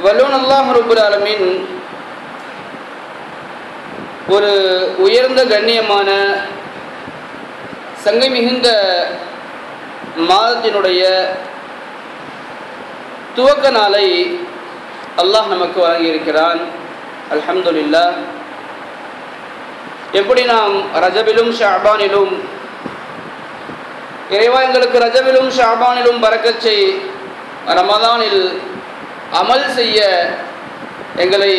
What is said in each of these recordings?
வல்லோன் அல்லாஹ் ரபுல் ஆலமீன் ஒரு உயர்ந்த கண்ணியமான சங்கை மிகுந்த மாதத்தினுடைய துவக்க நாளை அல்லாஹ் நமக்கு வழங்கியிருக்கிறான் அல்ஹம்துலில்லா எப்படி நாம் ரஜபிலும் ஷாபானிலும் இறைவா எங்களுக்கு ரஜபிலும் ஷாபானிலும் பறக்கச் செய் ரமதானில் அமல் செய்ய எங்களை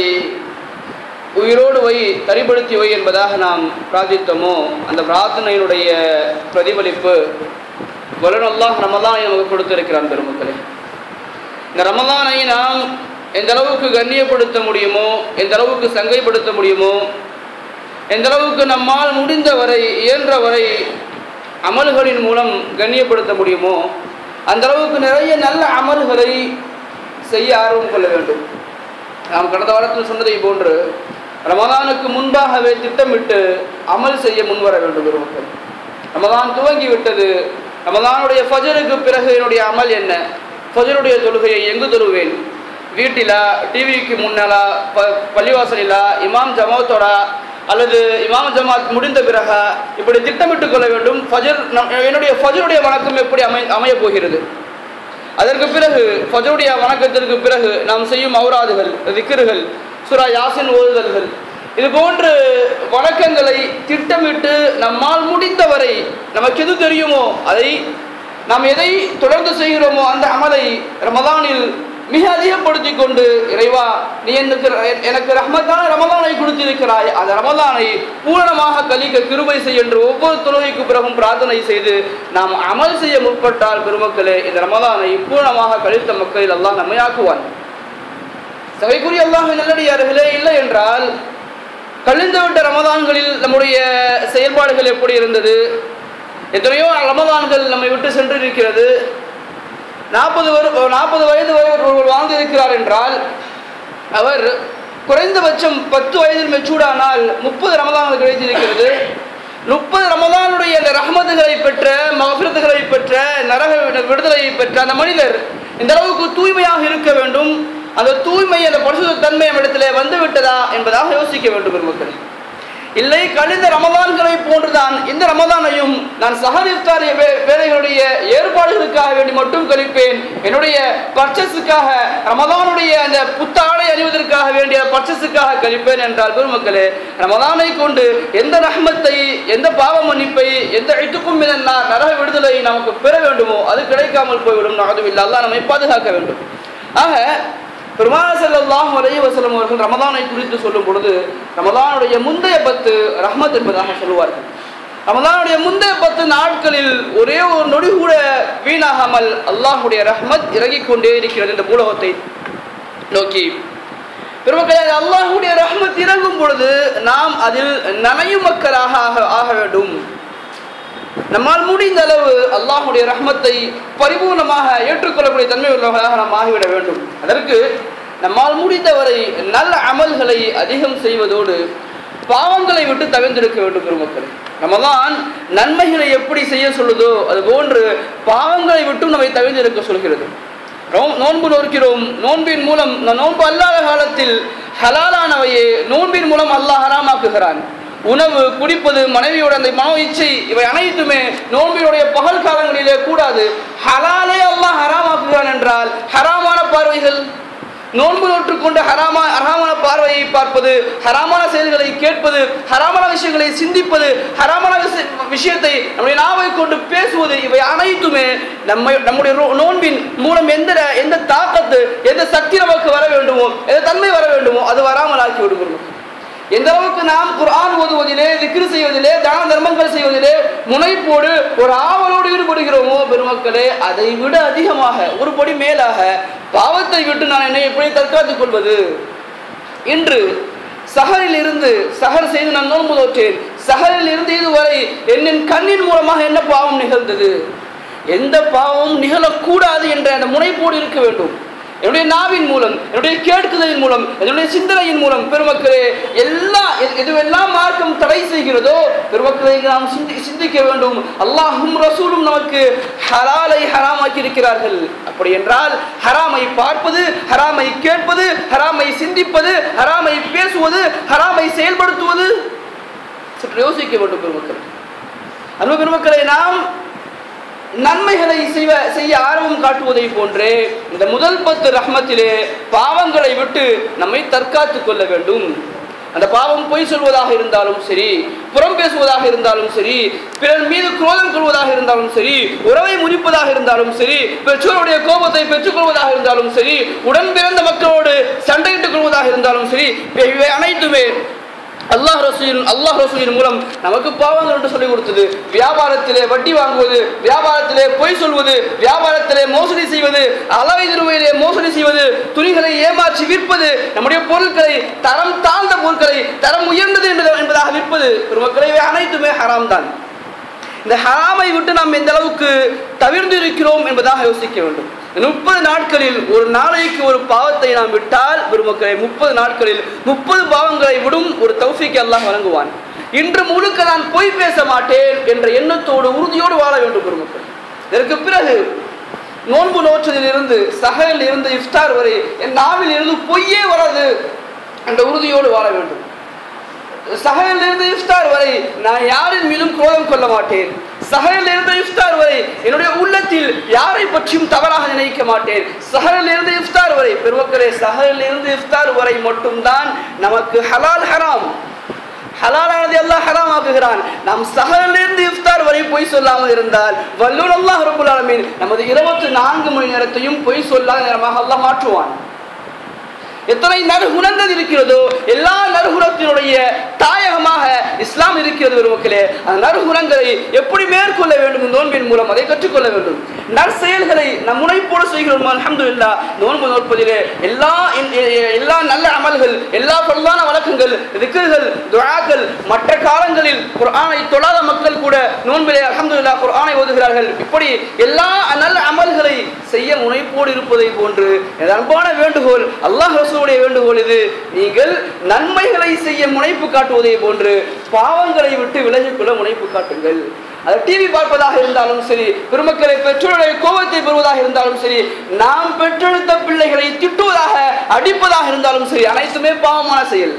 உயிரோடு வை தரிப்படுத்தி வை என்பதாக நாம் பிரார்த்தித்தோமோ அந்த பிரார்த்தனையினுடைய பிரதிபலிப்பு வலன் அல்லாஹ் ரமதானை நமக்கு கொடுத்திருக்கிறான் பெருமக்களே இந்த ரமதானை நாம் எந்த அளவுக்கு கண்ணியப்படுத்த முடியுமோ எந்த அளவுக்கு சங்கைப்படுத்த முடியுமோ எந்த அளவுக்கு நம்மால் முடிந்த வரை இயன்ற வரை அமல்களின் மூலம் கண்ணியப்படுத்த முடியுமோ அந்த அளவுக்கு நிறைய நல்ல அமல்களை செய்ய ஆர்வம் கொள்ள வேண்டும் நாம் கடந்த வாரத்தில் சொன்னதை போன்று ரமதானுக்கு முன்பாகவே திட்டமிட்டு அமல் செய்ய முன்வர வேண்டும் பெருமக்கள் ரமதான் துவங்கி விட்டது ரமதானுடைய ஃபஜருக்கு பிறகு என்னுடைய அமல் என்ன ஃபஜருடைய தொழுகையை எங்கு தொழுவேன் வீட்டிலா டிவிக்கு முன்னாலா ப பள்ளிவாசலிலா இமாம் ஜமாத்தோடா அல்லது இமாம் ஜமாத் முடிந்த பிறகா இப்படி திட்டமிட்டு கொள்ள வேண்டும் ஃபஜர் என்னுடைய ஃபஜருடைய வணக்கம் எப்படி அமை அமையப் போகிறது அதற்கு பிறகு ஃபஜருடைய வணக்கத்திற்கு பிறகு நாம் செய்யும் அவுராதுகள் திக்கர்கள் சுரா யாசின் ஓதுதல்கள் இது போன்று வணக்கங்களை திட்டமிட்டு நம்மால் முடிந்தவரை நமக்கு எது தெரியுமோ அதை நாம் எதை தொடர்ந்து செய்கிறோமோ அந்த அமலை ரமதானில் மிக அதிகப்படுத்தி கொண்டு இறைவா நீ எனக்கு எனக்கு ரஹ்மத்தான ரமதானை கொடுத்திருக்கிறாய் அந்த ரமதானை பூரணமாக கழிக்க கிருபை செய் என்று ஒவ்வொரு தொழுகைக்கு பிறகும் பிரார்த்தனை செய்து நாம் அமல் செய்ய முற்பட்டால் பெருமக்களே இந்த ரமதானை பூரணமாக கழித்த மக்களில் அல்லாஹ் நம்மையாக்குவான் சகைக்குரிய அல்லாஹ் நல்லடியார்களே இல்லை என்றால் கழிந்துவிட்ட ரமதான்களில் நம்முடைய செயல்பாடுகள் எப்படி இருந்தது எத்தனையோ ரமதான்கள் நம்மை விட்டு சென்று இருக்கிறது நாற்பது வரு நாற்பது வயது வரை ஒருவர் வாழ்ந்திருக்கிறார் என்றால் அவர் குறைந்தபட்சம் பத்து வயதில் மெச்சூர்டானால் முப்பது ரமதான்கள் கிடைத்திருக்கிறது முப்பது ரமதானுடைய அந்த ரஹமதுகளை பெற்ற மகபிரத்துகளை பெற்ற நரக விடுதலையை பெற்ற அந்த மனிதர் இந்த அளவுக்கு தூய்மையாக இருக்க வேண்டும் அந்த தூய்மை அந்த பரிசுத்த தன்மை நம்மிடத்திலே வந்து விட்டதா என்பதாக யோசிக்க வேண்டும் பெருமக்கள் இல்லை கழிந்த ரமதான்களை போன்றுதான் இந்த ரமதானையும் நான் சஹர் இஃப்தார் வேலைகளுடைய ஏற்பாடுகளுக்காக வேண்டி மட்டும் கழிப்பேன் என்னுடைய பர்ச்சஸுக்காக ரமதானுடைய அந்த புத்தாடை அணிவதற்காக வேண்டிய பர்ச்சஸுக்காக கழிப்பேன் என்றால் பெருமக்களே ரமதானை கொண்டு எந்த ரஹ்மத்தை எந்த பாவ மன்னிப்பை எந்த இட்டுக்கும் நரக விடுதலை நமக்கு பெற வேண்டுமோ அது கிடைக்காமல் போய்விடும் நகதுவில்லை அல்லா நம்மை பாதுகாக்க வேண்டும் ஆக பெருமான செல்லாஹ் அலைய வசலம் அவர்கள் ரமதானை குறித்து சொல்லும் பொழுது ரமதானுடைய முந்தைய பத்து ரஹ்மத் என்பதாக சொல்லுவார்கள் ரமதானுடைய முந்தைய பத்து நாட்களில் ஒரே ஒரு நொடி கூட வீணாகாமல் அல்லாஹுடைய ரஹ்மத் இறங்கிக் கொண்டே இருக்கிறது இந்த பூலகத்தை நோக்கி பெருமக்களே அல்லாஹுடைய ரஹ்மத் இறங்கும் பொழுது நாம் அதில் நனையும் மக்களாக ஆக ஆக வேண்டும் நம்மால் முடிந்த அளவு அல்லாஹுடைய ரஹ்மத்தை பரிபூர்ணமாக ஏற்றுக்கொள்ளக்கூடிய தன்மை உள்ளவர்களாக நாம் ஆகிவிட வேண்டும் அதற்கு நம்மால் முடிந்தவரை நல்ல அமல்களை அதிகம் செய்வதோடு பாவங்களை விட்டு தவிர்த்திருக்க வேண்டும் பெருமக்கள் நம்மதான் நன்மைகளை எப்படி செய்ய சொல்லுதோ அது போன்று பாவங்களை விட்டும் நம்மை தவிர்த்திருக்க சொல்கிறது நோன்பு நோக்கிறோம் நோன்பின் மூலம் நோன்பு அல்லாத காலத்தில் ஹலாலானவையே நோன்பின் மூலம் அல்லாஹ் ஹராமாக்குகிறான் உணவு குடிப்பது மனைவியோட அந்த மனோ இச்சை இவை அனைத்துமே நோன்பினுடைய பகல் காலங்களிலே கூடாது ஹலாலே அல்லாஹ் ஹராமாக்குகிறான் என்றால் ஹராமான பார்வைகள் நோன்பு நோற்றுக்கொண்டு ஹராமா ஹராமான பார்வையை பார்ப்பது ஹராமான செயல்களை கேட்பது ஹராமான விஷயங்களை சிந்திப்பது ஹராமான விஷயத்தை நம்முடைய நாவை கொண்டு பேசுவது இவை அனைத்துமே நம்மை நம்முடைய நோன்பின் மூலம் எந்த எந்த தாக்கத்து எந்த சக்தி நமக்கு வர வேண்டுமோ எந்த தன்மை வர வேண்டுமோ அது வராமல் ஆக்கி விடுகிறோம் எந்த அளவுக்கு நாம் குர்ஆன் ஓதுவதிலே திக்ரு செய்வதிலே தான தர்மங்கள் செய்வதிலே முனைப்போடு ஒரு ஆவலோடு ஈடுபடுகிறோமோ பெருமக்களே அதை விட அதிகமாக ஒரு படி மேலாக பாவத்தை விட்டு நான் என்னை எப்படி தற்காத்துக் கொள்வது இன்று சஹரில் இருந்து சஹர் செய்து நான் நோன்பு நோற்றேன் சஹரில் இருந்து இதுவரை என்னின் கண்ணின் மூலமாக என்ன பாவம் நிகழ்ந்தது எந்த பாவமும் நிகழக்கூடாது என்ற அந்த முனைப்போடு இருக்க வேண்டும் என்னுடைய நாவின் மூலம் என்னுடைய கேட்குதலின் மூலம் என்னுடைய சிந்தனையின் மூலம் பெருமக்களே எல்லா எது- எதுவெல்லாம் மார்க்கம் தடை செய்கிறதோ பெருமக்களை நாம் சிந்தி சிந்திக்க வேண்டும் அல்லாஹும் ரசூலும் நமக்கு ஹலாலை ஹராமாக்கி இருக்கிறார்கள் அப்படி என்றால் ஹராமை பார்ப்பது ஹராமை கேட்பது சிந்திப்பது ஹராமை பேசுவது ஹராமை செயல்படுத்துவது சற்று யோசிக்க வேண்டும் பெருமக்கள் அன்பு பெருமக்களை நாம் நன்மைகளை செய்வ செய்ய ஆர்வம் காட்டுவதை போன்றே இந்த முதல் பத்து ரஹ்மத்திலே பாவங்களை விட்டு நம்மை தற்காத்துக் கொள்ள வேண்டும் அந்த பாவம் பொய் சொல்வதாக இருந்தாலும் சரி புறம் பேசுவதாக இருந்தாலும் சரி பிறர் மீது குரோதம் கொள்வதாக இருந்தாலும் சரி உறவை முறிப்பதாக இருந்தாலும் சரி பெற்றோருடைய கோபத்தை பெற்றுக்கொள்வதாக இருந்தாலும் சரி உடன் பிறந்த மக்களோடு சண்டையிட்டுக் கொள்வதாக இருந்தாலும் சரி இவை அனைத்துமே அல்லாஹ் ரசூலின் அல்லாஹ் ரசூலின் மூலம் நமக்கு பாவங்கள் என்று சொல்லிக் கொடுத்தது வியாபாரத்திலே வட்டி வாங்குவது வியாபாரத்திலே பொய் சொல்வது வியாபாரத்திலே மோசடி செய்வது அளவை நிறுவையிலே மோசடி செய்வது துணிகளை ஏமாற்றி விற்பது நம்முடைய பொருட்களை தரம் தாழ்ந்த பொருட்களை தரம் உயர்ந்தது என்பது- என்பதாக விற்பது பெருமக்களை இவை அனைத்துமே ஹராம் தான் இந்த ஹராமை விட்டு நாம் எந்த அளவுக்கு தவிர்ந்து இருக்கிறோம் என்பதாக யோசிக்க வேண்டும் முப்பது நாட்களில் ஒரு நாளைக்கு ஒரு பாவத்தை நாம் விட்டால் பெருமக்களை முப்பது நாட்களில் முப்பது பாவங்களை விடும் ஒரு தௌஃபிக்கு அல்லாஹ் வழங்குவான் இன்று முழுக்க நான் பொய் பேச மாட்டேன் என்ற எண்ணத்தோடு உறுதியோடு வாழ வேண்டும் பெருமக்கள் இதற்கு பிறகு நோன்பு நோற்றதிலிருந்து சகலில் இருந்து இஃப்தார் வரை என் நாவில் இருந்து பொய்யே வராது என்ற உறுதியோடு வாழ வேண்டும் சகையிலிருந்து இஃப்தார் வரை நான் யாரின் மீதும் கோபம் கொள்ள மாட்டேன் சகையிலிருந்து இஃப்தார் வரை என்னுடைய உள்ளத்தில் யாரை பற்றியும் தவறாக நினைக்க மாட்டேன் சகையிலிருந்து இஃப்தார் வரை பெருமக்களே சகையிலிருந்து இஃப்தார் வரை மட்டும்தான் நமக்கு ஹலால் ஹராம் ஹலாலானது எல்லாம் ஹராம் ஆக்குகிறான் நாம் சகலிலிருந்து இஃப்தார் வரை பொய் சொல்லாமல் இருந்தால் வல்லூர் அல்லாஹ் ரபுல் ஆலமீன் நமது இருபத்தி நான்கு மணி நேரத்தையும் பொய் சொல்லாத நேரமாக அல்லாஹ் மாற்றுவான் எத்தனை நறுகுணங்கள் இருக்கிறதோ எல்லா நறுகுணத்தினுடைய தாயகமாக இஸ்லாம் இருக்கிறது பெருமக்களே அந்த நறுகுணங்களை எப்படி மேற்கொள்ள வேண்டும் இந்த நோன்பின் மூலம் அதை கற்றுக்கொள்ள வேண்டும் நற்செயல்களை நம் முனைப்போடு செய்கிறோம் அல்ஹம்துலில்லா நோன்பு நோற்பதிலே எல்லா எல்லா நல்ல அமல்கள் எல்லா பொருளான வழக்கங்கள் திக்ர்கள் துஆக்கள் மற்ற காலங்களில் குர்ஆனை தொழாத மக்கள் கூட நோன்பிலே அல்ஹம்துலில்லா குர்ஆனை ஓதுகிறார்கள் இப்படி எல்லா நல்ல அமல்களை செய்ய முனைப்போடு இருப்பதை போன்று எனது அன்பான வேண்டுகோள் அல்லாஹ் ரசூலுடைய வேண்டுகோள் இது நீங்கள் நன்மைகளை செய்ய முனைப்பு காட்டுவதை போன்று பாவங்களை விட்டு விலகிக்கொள்ள முனைப்பு காட்டுங்கள் அது டிவி பார்ப்பதாக இருந்தாலும் சரி பெருமக்களை பெற்றோருடைய கோபத்தை பெறுவதாக இருந்தாலும் சரி நாம் பெற்றெடுத்த பிள்ளைகளை திட்டுவதாக அடிப்பதாக இருந்தாலும் சரி அனைத்துமே பாவமான செயல்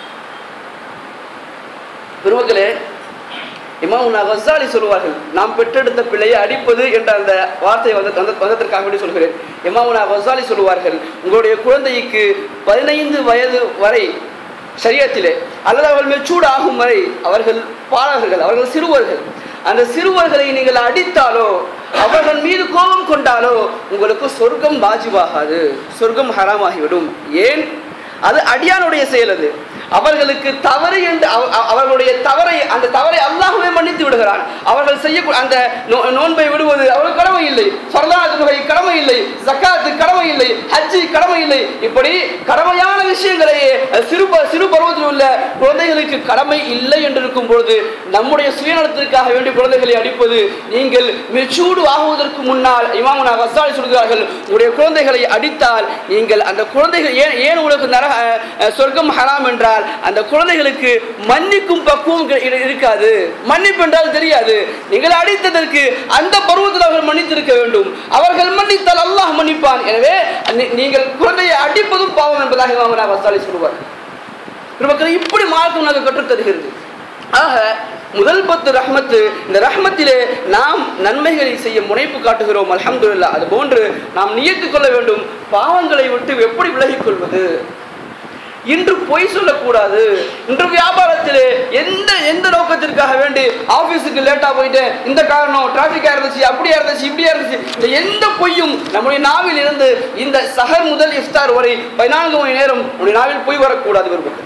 பெருமக்களே இமாமுனா கசாலி சொல்வார்கள் நாம் பெற்றெடுத்த பிள்ளையை அடிப்பது என்ற அந்த வார்த்தை வந்து அந்த வந்ததற்காக வேண்டி சொல்கிறேன் இமாமுனா கசாலி சொல்வார்கள் உங்களுடைய குழந்தைக்கு பதினைந்து வயது வரை சரியத்திலே அல்லது அவர்கள் மெச்சூர்ட் ஆகும் வரை அவர்கள் பாலகர்கள் அவர்கள் சிறுவர்கள் அந்த சிறுவர்களை நீங்கள் அடித்தாலோ அவர்கள் மீது கோபம் கொண்டாலோ உங்களுக்கு சொர்க்கம் வாஜிபாகாது சொர்க்கம் ஹராமாகிவிடும் ஏன் அது அடியானுடைய செயல் அது அவர்களுக்கு தவறு என்று அவ- அவ- அவர்களுடைய தவறை அந்த தவறை அல்லாஹ்வே மன்னித்து விடுகிறான் அவர்கள் செய்ய அந்த நோ- நோன்பை விடுவது அவர்கள் கடமை இல்லை ஃபர்தான தொழுகை கடமை இல்லை ஜக்காத்து கடமை இல்லை ஹஜ்ஜி கடமை இல்லை இப்படி கடமையான விஷயங்களை அஹ், சிறு ப- சிறு பருவத்தில் உள்ள குழந்தைகளுக்கு கடமை இல்லை என்று இருக்கும் பொழுது நம்முடைய சுயநலத்திற்காக வேண்டி குழந்தைகளை அடிப்பது நீங்கள் மெச்சூடு ஆகுவதற்கு முன்னால் இமாமுனா வசாலி சொல்கிறார்கள் உங்களுடைய குழந்தைகளை அடித்தால் நீங்கள் அந்த குழந்தைகள் ஏன் ஏன் உங்களுக்கு நரக அஹ், அஹ், சொர்க்கம் ஹராம் என்றால் அந்த குழந்தைகளுக்கு மன்னிக்கும் பக்குவம் இரு- இரு- இருக்காது மன்னிப்பு என்றால் தெரியாது நீங்கள் அடித்ததற்கு அந்த பருவத்தில் அவர்கள் மன்னித்திருக்க வேண்டும் அவர்கள் மன்னித்தால் அல்லாஹ் மன்னிப்பான் எனவே நீ- நீங்கள் குழந்தையை அடிப்பதும் பாவம் என்பதாக இமாமுனா வசாலி சொல்வார் நமக்கு இப்படி மார்க்கம் நமக்கு கற்றுத் தருகிறது ஆக முதல் பத்து ரஹ்மத்து இந்த ரஹ்மத்திலே நாம் நன்மைகளை செய்ய முனைப்பு காட்டுகிறோம் அல்ஹம்துலில்லாஹ் அது போன்று நாம் நியத்துக் கொள்ள வேண்டும் பாவங்களை விட்டு எப்படி விலகிக் கொள்வது இன்று பொய் சொல்லக்கூடாது இன்று வியாபாரத்திலே எந்த எந்த நோக்கத்திற்காக வேண்டி ஆபீஸுக்கு லேட்டா போயிட்டு இந்த காரணம் டிராஃபிக்கா இருந்துச்சு அப்படியா இருந்துச்சு இப்படியா இருந்துச்சு இந்த எந்த பொய்யும் நம்முடைய நாவில் இருந்து இந்த சஹர் முதல் இஃப்தார் வரை பதினான்கு மணி நேரம் நம்முடைய நாவில் பொய் வரக்கூடாது விரும்புகிறேன்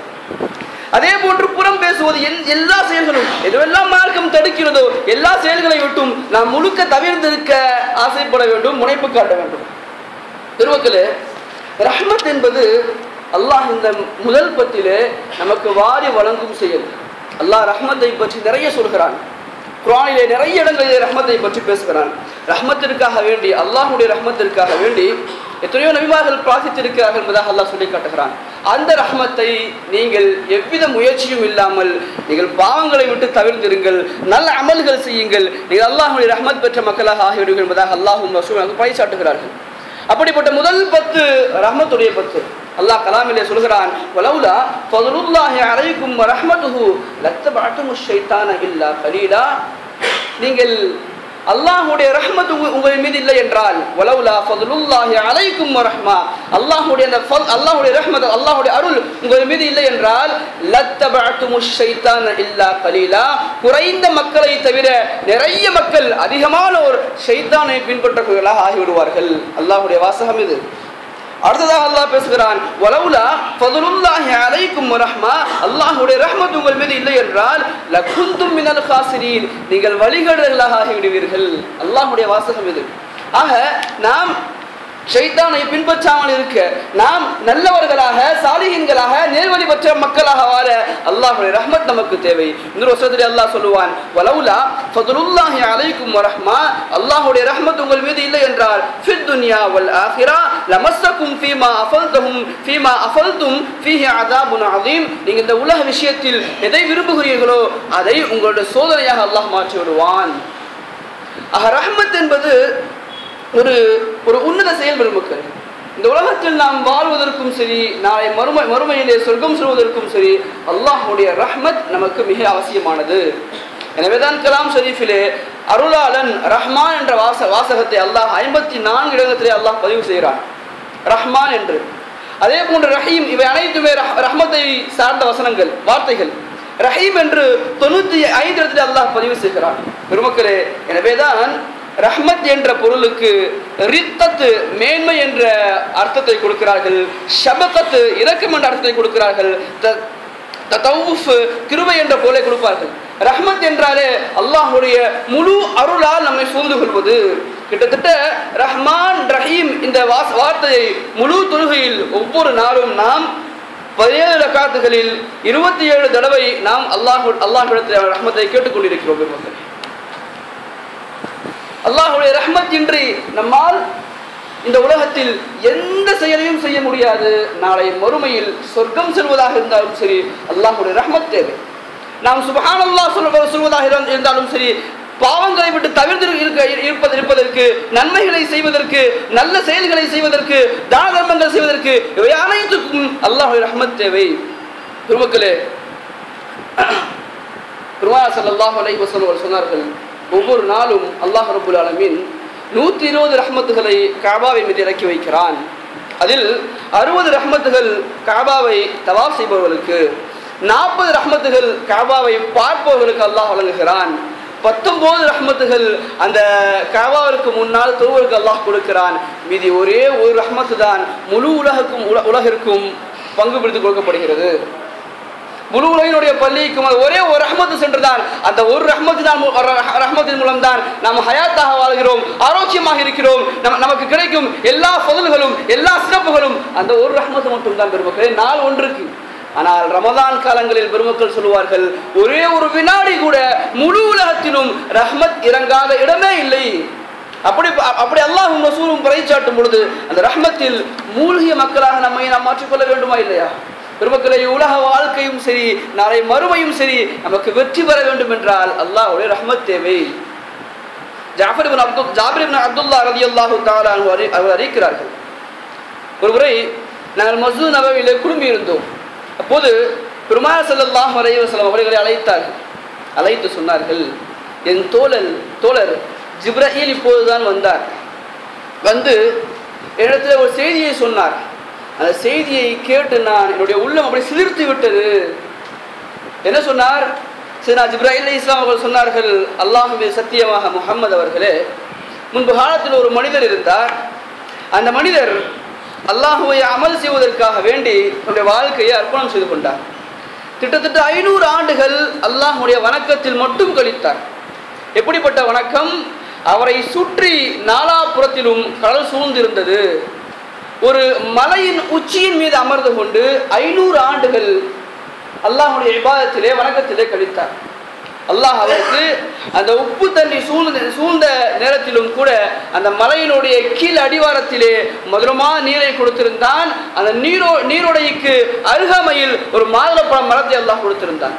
அதே போன்று புறம் பேசுவது எல்- எல்லா செயல்களும் எதுவெல்லாம் மார்க்கம் தடுக்கிறதோ எல்லா செயல்களை விட்டும் நாம் முழுக்க தவிர்த்திருக்க ஆசைப்பட வேண்டும் முனைப்பு காட்ட வேண்டும் பெருமக்களே ரஹ்மத் என்பது அல்லாஹ் இந்த முதல் பத்திலே நமக்கு வாரி வழங்கும் செயல் அல்லாஹ் ரஹ்மத்தை பற்றி நிறைய சொல்கிறான் குரானிலே நிறைய இடங்களிலே ரஹ்மத்தை பற்றி பேசுகிறான் ரஹ்மத்திற்காக வேண்டி அல்லாஹ்வுடைய ரஹ்மத்திற்காக வேண்டி எத்தனையோ நபிமார்கள் பிரார்த்தித்திருக்கிறார்கள் என்பதாக அல்லாஹ் சொல்லி காட்டுகிறான் அந்த ரஹ்மத்தை நீங்கள் எவ்வித முயற்சியும் இல்லாமல் நீங்கள் பாவங்களை விட்டு தவிர்த்திருங்கள் நல்ல அமல்கள் செய்யுங்கள் நீங்கள் அல்லாஹ்வுடைய ரஹ்மத் பெற்ற மக்களாக ஆகிவிடுங்கள் என்பதாக அல்லாஹும் ரசூலும் பறைசாட்டுகிறார்கள் அப்படிப்பட்ட முதல் பத்து ரஹ்மத்துடைய பத்து அல்லாஹ் கலாமிலே சொல்கிறான் வலவுலா ஃபதுலுல்லாஹி அலைக்கும் ரஹ்மத்துஹு லத்தபஅத்துமு ஷைத்தான இல்லா கலீலா நீங்கள் அல்லாஹ்வுடைய ரஹ்மத் உங்க- உங்கள் மீது இல்லை என்றால் வலவுலா ஃபதுலுல்லாஹி அலைக்கும் ரஹ்மா அல்லாஹ்வுடைய அந்த ஃபல் அல்லாஹ்வுடைய ரஹ்மத் அல்லாஹ்வுடைய அருள் உங்கள் மீது இல்லை என்றால் லத்தபஅத்துமு ஷைத்தான இல்லா கலீலா குறைந்த மக்களை தவிர நிறைய மக்கள் அதிகமானோர் ஷைத்தானை பின்பற்றக்கூடியவர்களாக ஆகிவிடுவார்கள் அல்லாஹ்வுடைய வாசகம் இது அடுத்ததாக அல்லாஹ் பேசுகிறான் வலவுலா ஃபதுலுல்லாஹி அலைக்கும் ரஹ்மா அல்லாஹ்வுடைய ரஹ்மத் உங்கள் மீது இல்லை என்றால் லகுந்தும் மினல் காசிரீன் நீங்கள் வழிகடர்களாக ஆகிவிடுவீர்கள் அல்லாஹ்வுடைய வாசகம் இது ஆக நாம் ஷைத்தானை பின்பற்றாமல் இருக்க நாம் நல்லவர்களாக சாலிஹீன்களாக நேர்வழி பெற்ற மக்களாக வாழ அல்லாஹ்வுடைய ரஹ்மத் நமக்கு தேவை இன்னொரு வசனத்தில் அல்லாஹ் சொல்லுவான் வலவுலா ஃபதுலுல்லாஹி அலைக்கும் ரஹ்மா அல்லாஹ்வுடைய ரஹ்மத் உங்கள் மீது இல்லை என்றால் ஃபித் துன்யா வல் ஆஹிரா லமஸ்ஸகும் ஃபீமா அஃபல்தஹும் ஃபீமா அஃபல்தும் ஃபீஹி அதாபுன் அதீம் நீங்க இந்த உலக விஷயத்தில் எதை விரும்புகிறீர்களோ அதை உங்களுடைய சோதனையாக அல்லாஹ் மாற்றி விடுவான் ஆக ரஹ்மத் என்பது ஒரு ஒரு உன்னத செயல் பெருமக்கள் இந்த உலகத்தில் நாம் வாழ்வதற்கும் சரி நாளை மறுமை மறுமையிலே சொர்க்கம் செல்வதற்கும் சரி அல்லாஹ்வுடைய ரஹ்மத் நமக்கு மிக அவசியமானது எனவேதான் கலாம் ஷரீஃபிலே அருளாளன் ரஹ்மான் என்ற வாச வாசகத்தை அல்லாஹ் ஐம்பத்தி நான்கு இடத்திலே அல்லாஹ் பதிவு செய்கிறான் ரஹ்மான் என்று அதே போன்று ரஹீம் இவை அனைத்துமே ரஹ்- ரஹ்மத்தை சார்ந்த வசனங்கள் வார்த்தைகள் ரஹீம் என்று தொண்ணூத்தி ஐந்து இடத்துல அல்லாஹ் பதிவு செய்கிறான் பெருமக்களே எனவேதான் ரஹ்மத் என்ற பொருளுக்கு ரித்தத்து மேன்மை என்ற அர்த்தத்தை கொடுக்கிறார்கள் ஷபகத்து இரக்கம் என்ற அர்த்தத்தை கொடுக்கிறார்கள் த- தத்தவுஃப் கிருபை என்ற பொருளை கொடுப்பார்கள் ரஹ்மத் என்றாலே அல்லாஹ்வுடைய முழு அருளால் நம்மை சூழ்ந்து கொள்வது கிட்டத்தட்ட ரஹ்மான் ரஹீம் இந்த வாஸ் வார்த்தையை முழு தொழுகையில் ஒவ்வொரு நாளும் நாம் பதினேழு ரக்காத்துகளில் இருபத்தி ஏழு தடவை நாம் அல்லாஹ் அல்லாஹ்விடத்தில் ரஹ்மத்தை கேட்டுக்கொண்டிருக்கிறோம் பெருமக்களே அல்லாஹ்வுடைய ரஹ்மத் இன்றி நம்மால் இந்த உலகத்தில் எந்த செயலையும் செய்ய முடியாது நாளை மறுமையில் சொர்க்கம் செல்வதாக இருந்தாலும் சரி அல்லாஹ்வுடைய ரஹ்மத் தேவை நாம் சுபஹானல்லாஹ் சொல்வ சொல்வதாக இருந்த- இருந்தாலும் சரி பாவங்களை விட்டு தவிர்த்து இருக்க இருப்பது இருப்பதற்கு நன்மைகளை செய்வதற்கு நல்ல செயல்களை செய்வதற்கு தான தர்மங்கள் செய்வதற்கு இவை அனைத்துக்கும் அல்லாஹ்வுடைய ரஹ்மத் தேவை பெருமக்களே பெருமாள் ஸல்லல்லாஹு அலைஹி வஸல்லம் அவர்கள் சொன்னார்கள் ஒவ்வொரு நாளும் அல்லாஹ் ரப்புல் ஆலமீன் நூற்றி இருபது ரஹ்மத்துகளை காபாவின் மீது இறக்கி வைக்கிறான் அதில் அறுபது ரஹ்மத்துகள் காபாவை தவாப் செய்பவர்களுக்கு நாற்பது ரஹ்மத்துகள் காபாவை பார்ப்பவர்களுக்கு அல்லாஹ் வழங்குகிறான் பத்தொன்பது ரஹ்மத்துகள் அந்த காபாவிற்கு முன்னால் தொழுவருக்கு அல்லாஹ் கொடுக்கிறான் மீதி ஒரே ஒரு ரஹ்மத்து தான் முழு உலகுக்கும் உல- உலகிற்கும் பங்கு பிடித்து கொடுக்கப்படுகிறது முழு உலகினுடைய பள்ளிக்கும் அது ஒரே ஒரு ரஹ்மத்து சென்றுதான் அந்த ஒரு ரஹ்மத்து தான் மு- ரஹ்- ரஹ்மத்தின் மூலம் தான் நாம் ஹயாத்தாக வாழ்கிறோம் ஆரோக்கியமாக இருக்கிறோம் நம்ம நமக்கு கிடைக்கும் எல்லா பொருள்களும் எல்லா சிறப்புகளும் அந்த ஒரு ரஹ்மத்து மட்டும் தான் பெருமக்களே நாள் ஒன்றுக்கு ஆனால் ரமதான் காலங்களில் பெருமக்கள் சொல்லுவார்கள் ஒரே ஒரு வினாடி கூட முழு உலகத்திலும் ரஹ்மத் இறங்காத இடமே இல்லை அப்படி அப்படி அல்லாஹும் ரசூலும் பறைச்சாட்டும் பொழுது அந்த ரஹ்மத்தில் மூழ்கிய மக்களாக நம்மை நாம் மாற்றிக்கொள்ள வேண்டுமா இல்லையா பெருமக்களை உலக வாழ்க்கையும் சரி நாளை மறுமையும் சரி நமக்கு வெற்றி பெற வேண்டும் என்றால் அல்லாஹ்வுடைய ரஹ்மத் தேவை ஜாஃபர் இப்னு அப்துல் ஜாபிர் இப்னு அப்துல்லா ரலியல்லாஹு தஆலா அன்ஹு அறி அவர் அறிக்கிறார்கள் ஒரு முறை நாங்கள் மஸ்ஜித் நபவியிலே குழுமி இருந்தோம் அப்போது பெருமாள் ஸல்லல்லாஹு அலைஹி வஸல்லம் அவர்களை அழைத்தார்கள் அழைத்து சொன்னார்கள் என் தோழல் தோழர் ஜிப்ரஈல் இப்போதுதான் வந்தார் வந்து என்னிடத்தில் ஒரு செய்தியை சொன்னார் அந்த செய்தியை கேட்டு நான் என்னுடைய உள்ளம் அப்படி சிலிர்த்து விட்டது என்ன சொன்னார் சரி நான் ஜிப்ராஹிம் அலி இஸ்லாம் அவர்கள் சொன்னார்கள் அல்லாஹுவே சத்தியமாக முகம்மது அவர்களே முன்பு காலத்தில் ஒரு மனிதர் இருந்தார் அந்த மனிதர் அல்லாஹுவை அமல் செய்வதற்காக வேண்டி தன்னுடைய வாழ்க்கையை அர்ப்பணம் செய்து கொண்டார் கிட்டத்தட்ட ஐநூறு ஆண்டுகள் அல்லாஹுடைய வணக்கத்தில் மட்டும் கழித்தார் எப்படிப்பட்ட வணக்கம் அவரை சுற்றி நாலாபுறத்திலும் கடல் சூழ்ந்திருந்தது ஒரு மலையின் உச்சியின் மீது அமர்ந்து கொண்டு ஐநூறு ஆண்டுகள் அல்லாஹுடைய இபாதத்திலே வணக்கத்திலே கழித்தார் அல்லாஹ் அவருக்கு அந்த உப்பு தண்ணி சூழ்ந்த சூழ்ந்த நேரத்திலும் கூட அந்த மலையினுடைய கீழ் அடிவாரத்திலே மதுரமான நீரை கொடுத்திருந்தான் அந்த நீரோ நீரோடைக்கு அருகாமையில் ஒரு மாதுளப்பழம் மரத்தை அல்லாஹ் கொடுத்திருந்தான்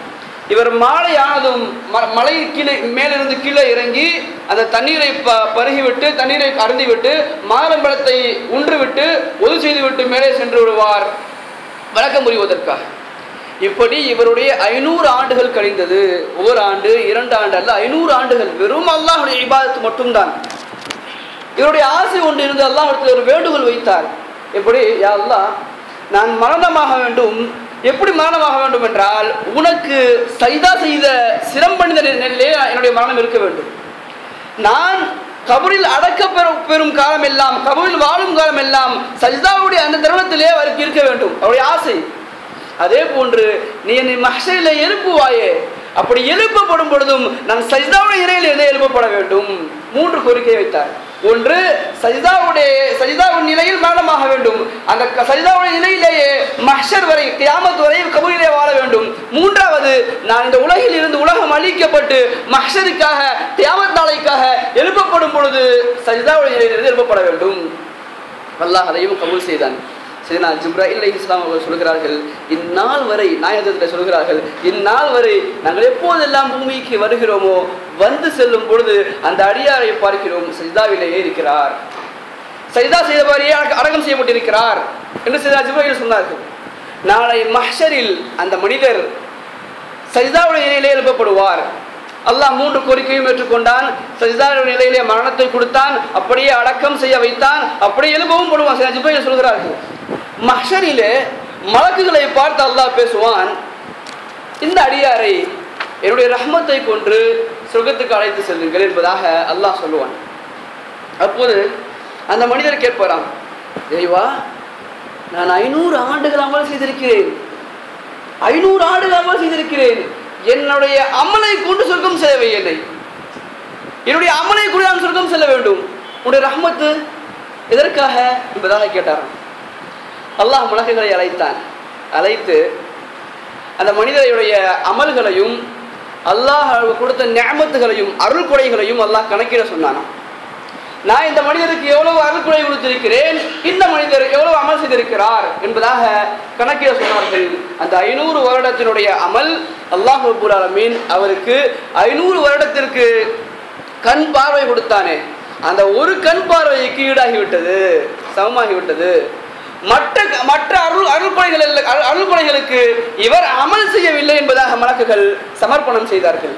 இவர் மாலை ஆனதும் ம- மலை கீழே மேலிருந்து கீழே இறங்கி அந்த தண்ணீரை ப பருகிவிட்டு தண்ணீரை அருந்திவிட்டு மாதம்பழத்தை உன்றுவிட்டு ஒது செய்துவிட்டு மேலே சென்று விடுவார் வழக்கம் புரிவதற்காக இப்படி இவருடைய ஐநூறு ஆண்டுகள் கழிந்தது ஒரு ஆண்டு இரண்டு ஆண்டு அல்ல ஐநூறு ஆண்டுகள் வெறும் அல்லாஹுடைய இபாதத்து மட்டும்தான் இவருடைய ஆசை ஒன்று இருந்து அல்லாஹ் ஒரு வேண்டுகோள் வைத்தார் எப்படி யா அல்லாஹ் நான் மரணமாக வேண்டும் எப்படி மரணமாக வேண்டும் என்றால் உனக்கு சைதா செய்த சிரம்பணித நிலையிலே என்னுடைய மரணம் இருக்க வேண்டும் நான் கபரில் அடக்க பெறும் பெறும் காலம் எல்லாம் கபரில் வாழும் காலம் எல்லாம் சஜிதாவுடைய அந்த தருணத்திலே அவருக்கு இருக்க வேண்டும் அவருடைய ஆசை அதே போன்று நீ என்னை மஹ்ஷரிலே எழுப்புவாயே அப்படி எழுப்பப்படும் பொழுதும் நான் சஜிதாவுடைய இறையில் என்ன எழுப்பப்பட வேண்டும் மூன்று கோரிக்கை வைத்தார் ஒன்று சஜிதாவுடைய சஜிதாவின் நிலையில் மரணமாக வேண்டும் அந்த க- சஜிதாவுடைய நிலையிலேயே மஹ்ஷர் வரை கியாமத் வரை கபூரிலே வாழ வேண்டும் மூன்றாவது நான் இந்த உலகில் இருந்து உலகம் அழிக்கப்பட்டு மஹ்ஷருக்காக கியாமத் நாளைக்காக எழுப்பப்படும் பொழுது சஜிதாவுடைய நிலையிலிருந்து எழுப்பப்பட வேண்டும் அல்லாஹ் அதையும் கபூல் செய்தான் சரி நான் ஜிப்ராஹில் அலைஹி இஸ்லாம் அவர்கள் சொல்கிறார்கள் இந்நாள் வரை நாயகத்தில் சொல்கிறார்கள் இந்நாள் வரை நாங்கள் எப்போதெல்லாம் பூமிக்கு வருகிறோமோ வந்து செல்லும் பொழுது அந்த அடியாரை பார்க்கிறோம் சஜிதாவிலேயே இருக்கிறார் சஜிதா செய்தவாரியே அடக்க- அடக்கம் செய்யப்பட்டிருக்கிறார் என்று சைதா ஜிப்ராஹில் சொன்னார்கள் நாளை மஹ்ஷரில் அந்த மனிதர் சஜிதாவுடைய நிலையிலே எழுப்பப்படுவார் அல்லாஹ் மூன்று கோரிக்கையும் ஏற்றுக்கொண்டான் சஜிதாவுடைய நிலையிலே மரணத்தை கொடுத்தான் அப்படியே அடக்கம் செய்ய வைத்தான் அப்படியே எழுப்பவும் படுவான் சில ஜிப்ரையில் சொல்கிறார்கள் மஹ்ஷரிலே மலக்குகளை பார்த்து அல்லாஹ் பேசுவான் இந்த அடியாரை என்னுடைய ரஹ்மத்தை கொன்று சொர்க்கத்துக்கு அழைத்து செல்லுங்கள் என்பதாக அல்லாஹ் சொல்லுவான் அப்போது அந்த மனிதர் கேட்பாராம் இறைவா நான் ஐநூறு ஆண்டுகள் அமல் செய்திருக்கிறேன் ஐநூறு ஆண்டுகள் அமல் செய்திருக்கிறேன் என்னுடைய அமலை கொண்டு சொர்க்கம் செல்லவை என்னை என்னுடைய அமலை கொண்டு நான் சொர்க்கம் செல்ல வேண்டும் உன்னுடைய ரஹ்மத்து எதற்காக என்பதாக கேட்டாராம் அல்லாஹ் மலக்குகளை அழைத்தான் அழைத்து அந்த மனிதருடைய அமல்களையும் அல்லாஹ் கொடுத்த ஞாபத்துகளையும் அருள் கொடைகளையும் அல்லாஹ் கணக்கிட சொன்னானாம் நான் இந்த மனிதருக்கு எவ்வளவு அருள்குறை கொடுத்திருக்கிறேன் இந்த மனிதர் எவ்வளவு அமல் செய்திருக்கிறார் என்பதாக கணக்கிட சொன்னார்கள் அந்த ஐநூறு வருடத்தினுடைய அமல் அல்லாஹ் ரப்பல் ஆலமீன் அவருக்கு ஐநூறு வருடத்திற்கு கண் பார்வை கொடுத்தானே அந்த ஒரு கண் பார்வைக்கு ஈடாகிவிட்டது சமமாகிவிட்டது மற்ற மற்ற அருள் அருள்படைகள் அல்ல- அருள் அருள்படைகளுக்கு இவர் அமல் செய்யவில்லை என்பதாக மலக்குகள் சமர்ப்பணம் செய்தார்கள்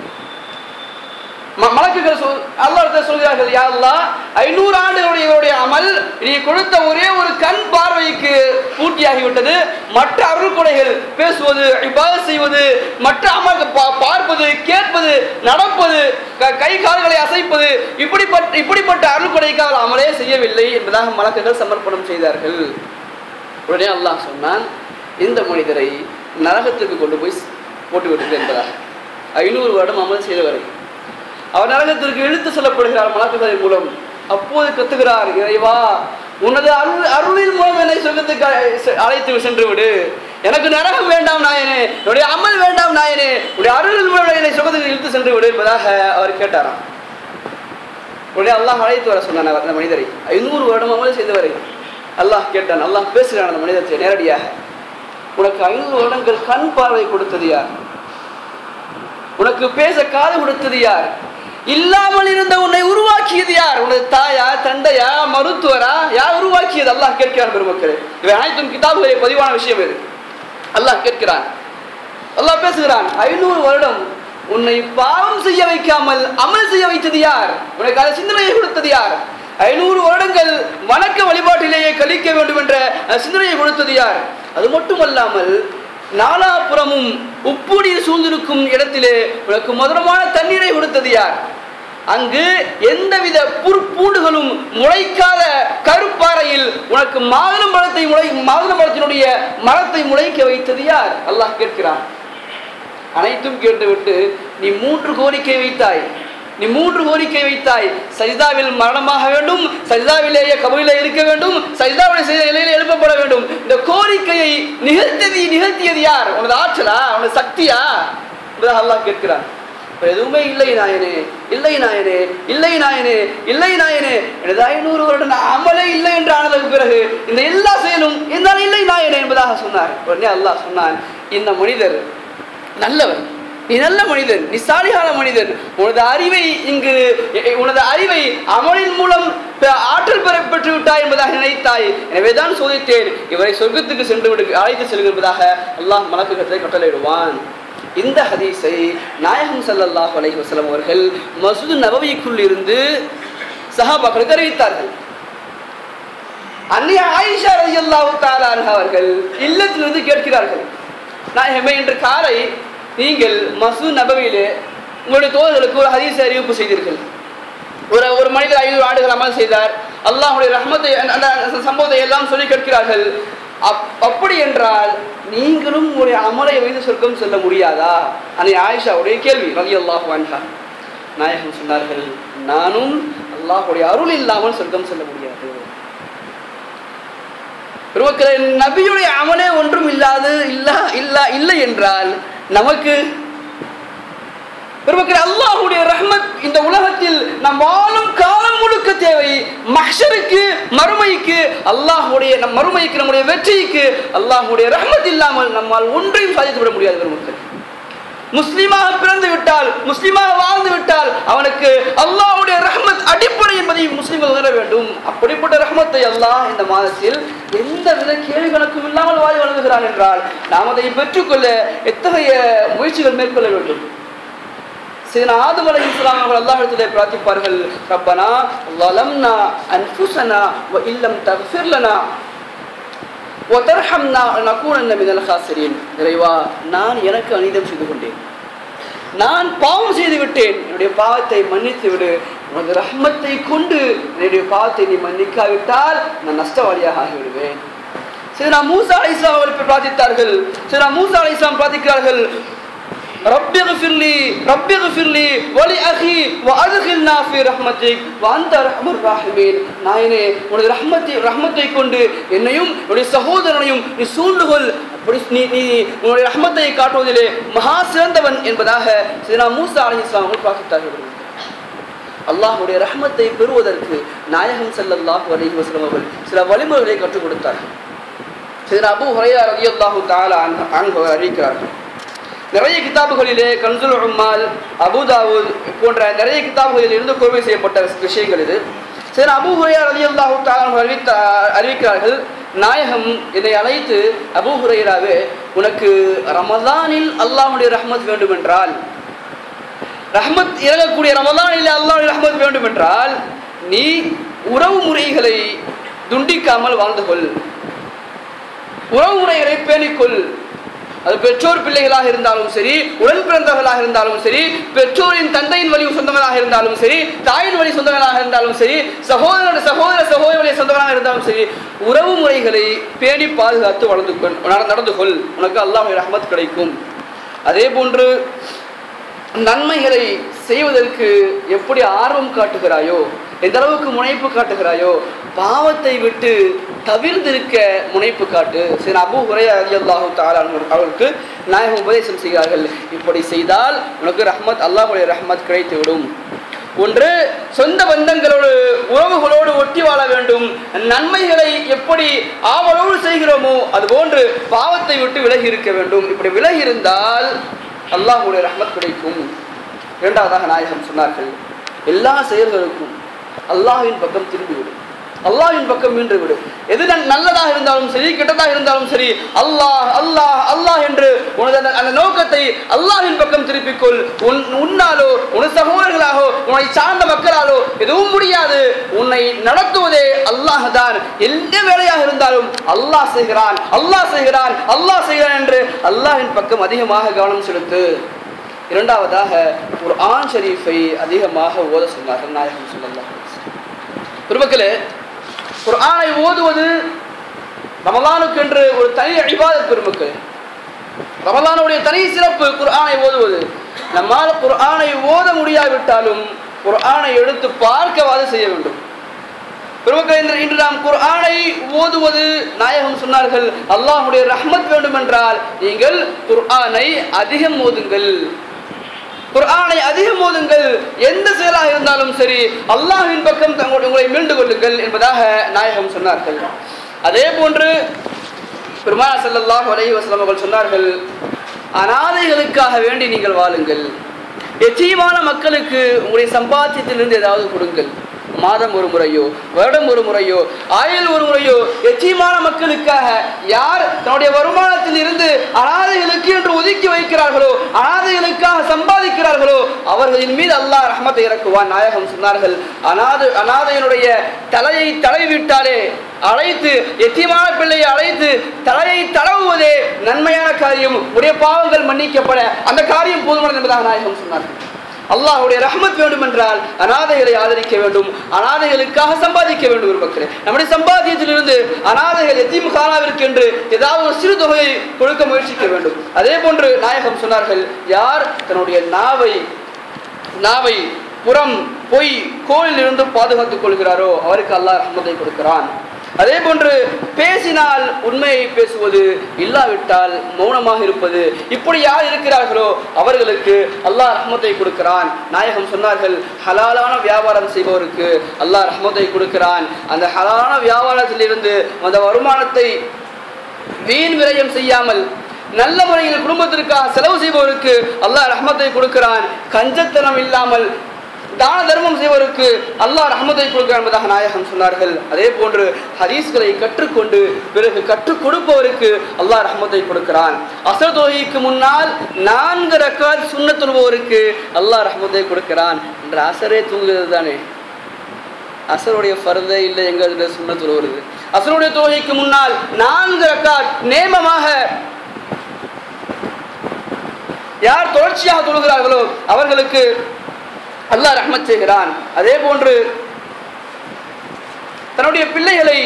ம- மலக்குகள் சொல் அல்லாஹ் சொல்கிறார்கள் யா அல்லாஹ் ஐநூறு ஆண்டுகளுடைய இவருடைய அமல் நீ கொடுத்த ஒரே ஒரு கண் பார்வைக்கு பூர்த்தியாகிவிட்டது மற்ற அருள்கொடைகள் பேசுவது இபாதத் செய்வது மற்ற அமல் பா- பார்ப்பது கேட்பது நடப்பது க- கை கால்களை அசைப்பது இப்படிப்பட்ட இப்படிப்பட்ட அருள்கொடைக்கு அவர் அமலே செய்யவில்லை என்பதாக மலக்குகள் சமர்ப்பணம் செய்தார்கள் உடனே அல்லாஹ் சொன்னான் இந்த மனிதரை நரகத்துக்கு கொண்டு போய் போட்டு விட்டது என்பதாக ஐநூறு வருடம் அமல் செய்தவரை அவர் நரகத்திற்கு இழுத்து செல்லப்படுகிறார் மலக்குகளின் மூலம் அப்போது கத்துகிறார் இறைவா உனது அருள் அருளின் மூலம் என்னை சொர்க்கத்துக்கு அழை- அழைத்து சென்று விடு எனக்கு நரகம் வேண்டாம் நாயனே என்னுடைய அமல் வேண்டாம் நாயனே உடைய அருளின் மூலம் என்னை சொர்க்கத்துக்கு இழுத்து சென்று விடு என்பதாக அவர் கேட்டாராம் உடனே அல்லாஹ் அழைத்து வர சொன்னான் அவர் அந்த மனிதரை ஐநூறு வருடம் அமல் செய்தவரை அல்லாஹ் கேட்டான் அல்லாஹ் பேசுகிறான் அந்த மனிதத்தை நேரடியாக உனக்கு ஐநூறு வருடங்கள் கண் பார்வை கொடுத்தது யார் உனக்கு பேச காது கொடுத்தது யார் இல்லாமல் இருந்த உன்னை உருவாக்கியது யார் உனது தாயா தந்தையா மருத்துவரா யார் உருவாக்கியது அல்லாஹ் கேட்கிறான் பெருமக்களே இவை அனைத்தும் கிதாபுகளை பதிவான விஷயம் இது அல்லாஹ் கேட்கிறான் அல்லாஹ் பேசுகிறான் ஐநூறு வருடம் உன்னை பாவம் செய்ய வைக்காமல் அமல் செய்ய வைத்தது யார் உனக்கு அதை சிந்தனையை கொடுத்தது யார் ஐநூறு வருடங்கள் வணக்க வழிபாட்டிலேயே கழிக்க வேண்டும் என்ற அஹ், சிந்தனையை கொடுத்தது யார் அது மட்டுமல்லாமல் நாலாபுறமும் உப்பு நீர் சூழ்ந்திருக்கும் இடத்திலே உனக்கு மதுரமான தண்ணீரை கொடுத்தது யார் அங்கு எந்தவித புற்பூண்டுகளும் முளைக்காத கருப்பாறையில் உனக்கு மாதுளம் பழத்தை முளை மாதுளம் பழத்தினுடைய மரத்தை முளைக்க வைத்தது யார் அல்லாஹ் கேட்கிறான் அனைத்தும் கேட்டுவிட்டு நீ மூன்று கோரிக்கை வைத்தாய் நீ மூன்று கோரிக்கை வைத்தாய் சஜிதாவில் மரணமாக வேண்டும் சஜிதாவிலேயே கபரிலே இருக்க வேண்டும் சஜிதாவுடைய செய்த நிலையில் எழுப்பப்பட வேண்டும் இந்த கோரிக்கையை நிகழ்த்தது நிகழ்த்தியது யார் உனது ஆற்றலா உனது சக்தியா என்பதாக அல்லாஹ் கேட்கிறான் இப்ப எதுவுமே இல்லை நாயனே இல்லை நாயனே இல்லை நாயனே இல்லை நாயனே எனது ஐநூறு வருடம் அமலே இல்லை என்று ஆனதற்கு பிறகு இந்த எல்லா செயலும் என்னால் இல்லை நாயனே என்பதாக சொன்னார் உடனே அல்லாஹ் சொன்னான் இந்த மனிதர் நல்லவர் நீ நல்ல மனிதன் நீ சாலிகான மனிதன் உனது அறிவை இங்கு உனது அறிவை அமலின் மூலம் பெ- ஆற்றல் பெற பெற்று விட்டாய் என்பதாக நினைத்தாய் எனவே தான் சோதித்தேன் இவரை சொர்க்கத்துக்கு சென்று விடு அழைத்து செல்கிறதாக அல்லாஹ் மலக்குகளை கட்டளையிடுவான் இந்த ஹதீஸை நாயகம் ஸல்லல்லாஹு அலைஹி வஸல்லம் அவர்கள் மஸ்ஜித் நபவிக்குள் இருந்து சஹாபாக்களுக்கு அறிவித்தார்கள் அன்னைய ஆயிஷா ரலியல்லாஹு தஆலா அன்ஹா அவர்கள் இல்லத்திலிருந்து கேட்கிறார்கள் நாயகமே இன்று காலை நீங்கள் மசூத் நபவியிலே உங்களுடைய தோழர்களுக்கு ஒரு ஹதீஸ் அறிவிப்பு செய்தீர்கள் ஒரு ஒரு மனிதர் ஐநூறு ஆண்டுகள் அமல் செய்தார் அல்லாஹ்வுடைய ரஹ்மத்தை அந்த- அந்த சம்பவத்தை எல்லாம் சொல்லி கேட்கிறார்கள் அப் அப்படி என்றால் நீங்களும் உங்களுடைய அமலை வைத்து சொர்க்கம் செல்ல முடியாதா அன்னை ஆயிஷாவுடைய கேள்வி ரலி அல்லாஹு அன்ஹா நாயகம் சொன்னார்கள் நானும் அல்லாஹ்வுடைய அருள் இல்லாமல் சொர்க்கம் செல்ல முடியாது பெருமக்களே நபியுடைய அமலே ஒன்றும் இல்லாது இல்ல இல்ல இல்லை என்றால் நமக்கு பெருமக்களே அல்லாஹ்வுடைய ரஹ்மத் இந்த உலகத்தில் நம் வாழும் காலம் முழுக்க தேவை மஹ்ஷருக்கு மறுமைக்கு அல்லாஹ்வுடைய நம் மறுமைக்கு நம்முடைய வெற்றிக்கு அல்லாஹ்வுடைய ரஹ்மத் இல்லாமல் நம்மால் ஒன்றையும் சாதித்து விட முடியாது பெருமக்கள் முஸ்லிமாக பிறந்து விட்டால் முஸ்லிமாக வாழ்ந்து விட்டால் அவனுக்கு அல்லாஹ்வுடைய ரஹ்மத் அடிப்படை என்பதை முஸ்லிம்கள் உணர வேண்டும் அப்படிப்பட்ட ரஹ்மத்தை அல்லாஹ் இந்த மாதத்தில் எந்த வித கேள்வி கணக்கும் இல்லாமல் வாய் வழங்குகிறான் என்றால் நாம் அதை பெற்றுக்கொள்ள எத்தகைய முயற்சிகள் மேற்கொள்ள வேண்டும் சீனா ஆதம் அலை இஸ்லாம் அவர்கள் அல்லாஹிடத்திலே பிரார்த்திப்பார்கள் ரப்பனா வலம்னா அன்ஃபுசனா வ இல்லம் தக்ஃபிர் லனா وترحمنا نكونن من الخاسرين இறைவா நான் எனக்கு அநீதம் செய்து கொண்டேன் நான் பாவம் செய்து விட்டேன் என்னுடைய பாவத்தை மன்னித்து விடு உனது ரஹ்மத்தை கொண்டு என்னுடைய பாவத்தை நீ மன்னிக்காவிட்டால் நான் நஷ்டவாளியாக ஆகிவிடுவேன் சரி நான் மூசா அலை இஸ்லாம் அவர்கள் பிரார்த்தித்தார்கள் சரி நான் மூசா அலை இஸ்லாம் பிரார்த்திக்கிறார்கள் ரப்பி ஃபிர்லி ரப்பி ஃபிர்லி வலி அஹி வ அத்கில்னா ஃபி ரஹ்மத்திக் வ அன்த அர்ஹமர் ராஹிமீன் நாயனே உனது ரஹ்மத்தை ரஹ்மத்தை கொண்டு என்னையும் என்னுடைய சகோதரனையும் நீ சூழ்ந்துகொள் அப்படி நீ நீ உன்னுடைய ரஹ்மத்தை காட்டுவதிலே மகா சிறந்தவன் என்பதாக சீனா மூசா அலி இஸ்லாம் அவர்கள் பிரார்த்தித்தார்கள் அல்லாஹ்வுடைய ரஹ்மத்தை பெறுவதற்கு நாயகம் ஸல்லல்லாஹு அலைஹி வஸல்லம் அவர்கள் சில வழிமுறைகளை கற்றுக் கொடுத்தார்கள் சரி அபு ஹுரைரா ரலியல்லாஹு தஆலா அன்ஹு அன்ஹு அறிவிக்கிறார்கள் நிறைய கிதாபுகளிலே கன்சுல் உம்மால் அபுதாவூத் போன்ற நிறைய கிதாபுகளில் இருந்து கோவை செய்யப்பட்ட விஷயங்கள் இது சரி அபு ஹுரையா ரலியல்லாஹு தஆலா அன்ஹு அறிவித்த அறிவிக்கிறார்கள் நாயகம் என்னை அழைத்து அபு ஹுரைராவே உனக்கு ரமதானில் அல்லாஹ்வுடைய ரஹ்மத் வேண்டுமென்றால் ரஹ்மத் இறங்கக்கூடிய ரமதானில் அல்லாஹ்வுடைய ரஹ்மத் வேண்டுமென்றால் நீ உறவு முறைகளை துண்டிக்காமல் வாழ்ந்து கொள் உறவு முறைகளை பேணிக்கொள் அது பெற்றோர் பிள்ளைகளாக இருந்தாலும் சரி உடன் பிறந்தவர்களாக இருந்தாலும் சரி பெற்றோரின் தந்தையின் வழி சொந்தங்களாக இருந்தாலும் சரி தாயின் வழி சொந்தங்களாக இருந்தாலும் சரி சகோதரன் சகோதர சகோதரி வழி சொந்தங்களாக இருந்தாலும் சரி உறவு முறைகளை பேணி பாதுகாத்து வளர்ந்து கொள் நட- நடந்து கொள் உனக்கு அல்லாஹ் ரஹ்மத் கிடைக்கும் அதே போன்று நன்மைகளை செய்வதற்கு எப்படி ஆர்வம் காட்டுகிறாயோ எந்த அளவுக்கு முனைப்பு காட்டுகிறாயோ பாவத்தை விட்டு தவிர்ந்திருக்க முனைப்பு காட்டு சரி அபு உரையா அலி அல்லாஹு அவர்களுக்கு நாயகம் உபதேசம் செய்கிறார்கள் இப்படி செய்தால் உனக்கு ரஹ்மத் அல்லாஹுடைய ரஹ்மத் கிடைத்துவிடும் ஒன்று சொந்த பந்தங்களோடு உறவுகளோடு ஒட்டி வாழ வேண்டும் நன்மைகளை எப்படி ஆவலோடு செய்கிறோமோ அதுபோன்று பாவத்தை விட்டு விலகி இருக்க வேண்டும் இப்படி விலகி இருந்தால் அல்லாஹ்வுடைய ரஹ்மத் கிடைக்கும் இரண்டாவதாக நாயகம் சொன்னார்கள் எல்லா செயல்களுக்கும் அல்லாஹ்வின் பக்கம் திரும்பிவிடும் அல்லாஹ்வின் பக்கம் மீண்டு விடு எது நன்- நல்லதாக இருந்தாலும் சரி கெட்டதாக இருந்தாலும் சரி அல்லாஹ் அல்லாஹ் அல்லாஹ் என்று உனது அந்த- அந்த நோக்கத்தை அல்லாஹ்வின் பக்கம் திருப்பிக்கொள் உன் உன்னாலோ உனது சகோதரர்களாகோ உன்னை சார்ந்த மக்களாலோ எதுவும் முடியாது உன்னை நடத்துவதே அல்லாஹ் தான் எந்த வேலையாக இருந்தாலும் அல்லாஹ் செய்கிறான் அல்லாஹ் செய்கிறான் அல்லாஹ் செய்கிறான் என்று அல்லாஹ்வின் பக்கம் அதிகமாக கவனம் செலுத்து இரண்டாவதாக ஒரு ஆண் ஷரீஃபை அதிகமாக ஓத சொன்னார்கள் நாயகம் சொல்லலாம் பெருமக்களே குர்ஆனை ஓதுவது ரமலானுக்கென்று ஒரு தனி இபாதத் பெருமக்கள் ரமலானுடைய தனி சிறப்பு குர்ஆனை ஓதுவது நம்மால் குர்ஆனை ஓத முடியாவிட்டாலும் குர்ஆனை எடுத்து பார்க்கவாது செய்ய வேண்டும் பெருமக்கள் இன்று இன்று நாம் குர்ஆனை ஓதுவது நாயகம் சொன்னார்கள் அல்லாஹ்வுடைய ரஹ்மத் வேண்டும் என்றால் நீங்கள் குர்ஆனை அதிகம் ஓதுங்கள் குர்ஆனை அதிகம் ஓதுங்கள் எந்த செயலாக இருந்தாலும் சரி அல்லாஹ்வின் பக்கம் தங்களுடைய உங்களை மீண்டு கொள்ளுங்கள் என்பதாக நாயகம் சொன்னார்கள் அதே போன்று பெருமானா ஸல்லல்லாஹு அலைஹி வஸல்லம் அவர்கள் சொன்னார்கள் அனாதைகளுக்காக வேண்டி நீங்கள் வாழுங்கள் எச்சயமான மக்களுக்கு உங்களுடைய சம்பாத்தியத்திலிருந்து ஏதாவது கொடுங்கள் மாதம் ஒரு முறையோ வருடம் ஒரு முறையோ ஆயுள் ஒரு முறையோ எச்சயமான மக்களுக்காக யார் தன்னுடைய வருமானத்தில் இருந்து அனாதைகளுக்கு என்று ஒதுக்கி வைக்கிறார்களோ அனாதைகளுக்காக சம்பாதிக்கிறார்களோ அவர்களின் மீது அல்லாஹ் ரஹமத்தை இறக்குவான் நாயகம் சொன்னார்கள் அனாதை அனாதையினுடைய தலையை தடவிவிட்டாலே அழைத்து எத்தியமான பிள்ளையை அழைத்து தலையை தடவுவதே நன்மையான காரியம் உடைய பாவங்கள் மன்னிக்கப்பட அந்த காரியம் போதுமானது என்பதாக நாயகம் சொன்னார்கள் அல்லாஹ்வுடைய ரஹ்மத் வேண்டும் என்றால் அனாதைகளை ஆதரிக்க வேண்டும் அனாதைகளுக்காக சம்பாதிக்க வேண்டும் ஒரு மக்களே நம்முடைய சம்பாத்தியத்திலிருந்து அனாதைகள் எத்தீம் காலாவிற்கு என்று ஏதாவது ஒரு சிறு தொகையை கொடுக்க முயற்சிக்க வேண்டும் அதே போன்று நாயகம் சொன்னார்கள் யார் தன்னுடைய நாவை நாவை புறம் பொய் கோயிலிருந்து பாதுகாத்துக் கொள்கிறாரோ அவருக்கு அல்லாஹ் ரஹ்மத்தை கொடுக்கிறான் அதே போன்று பேசினால் உண்மையை பேசுவது இல்லாவிட்டால் மௌனமாக இருப்பது இப்படி யார் இருக்கிறார்களோ அவர்களுக்கு அல்லாஹ் ரஹ்மத்தை கொடுக்கிறான் நாயகம் சொன்னார்கள் ஹலாலான வியாபாரம் செய்பவருக்கு அல்லாஹ் ரஹ்மத்தை கொடுக்கிறான் அந்த ஹலாலான வியாபாரத்திலிருந்து அந்த வருமானத்தை வீண் விரயம் செய்யாமல் நல்ல முறையில் குடும்பத்திற்காக செலவு செய்பவருக்கு அல்லாஹ் ரஹ்மத்தை கொடுக்கிறான் கஞ்சத்தனம் இல்லாமல் தான தர்மம் செய்வதற்கு அல்லாஹ் ரஹமத்தை கொடுக்கிறான் என்பதாக நாயகம் சொன்னார்கள் அதே போன்று ஹதீஸ்களை கற்றுக்கொண்டு பிறகு கற்றுக் கொடுப்பவருக்கு அல்லாஹ் ரஹமத்தை கொடுக்கிறான் அசர் தொகைக்கு முன்னால் நான்கு ரக்காத் சுண்ண தொழுபவருக்கு அல்லாஹ் ரஹமத்தை கொடுக்கிறான் என்ற அசரே தூங்குகிறது தானே அசருடைய ஃபர்தே இல்லை எங்க அதுல சுண்ணத்துல வருது அசருடைய தொகைக்கு முன்னால் நான்கு ரக்காத் நேமமாக யார் தொடர்ச்சியாக தொழுகிறார்களோ அவர்களுக்கு அல்லாஹ் ரஹ்மத் செய்கிறான் அதே போன்று தன்னுடைய பிள்ளைகளை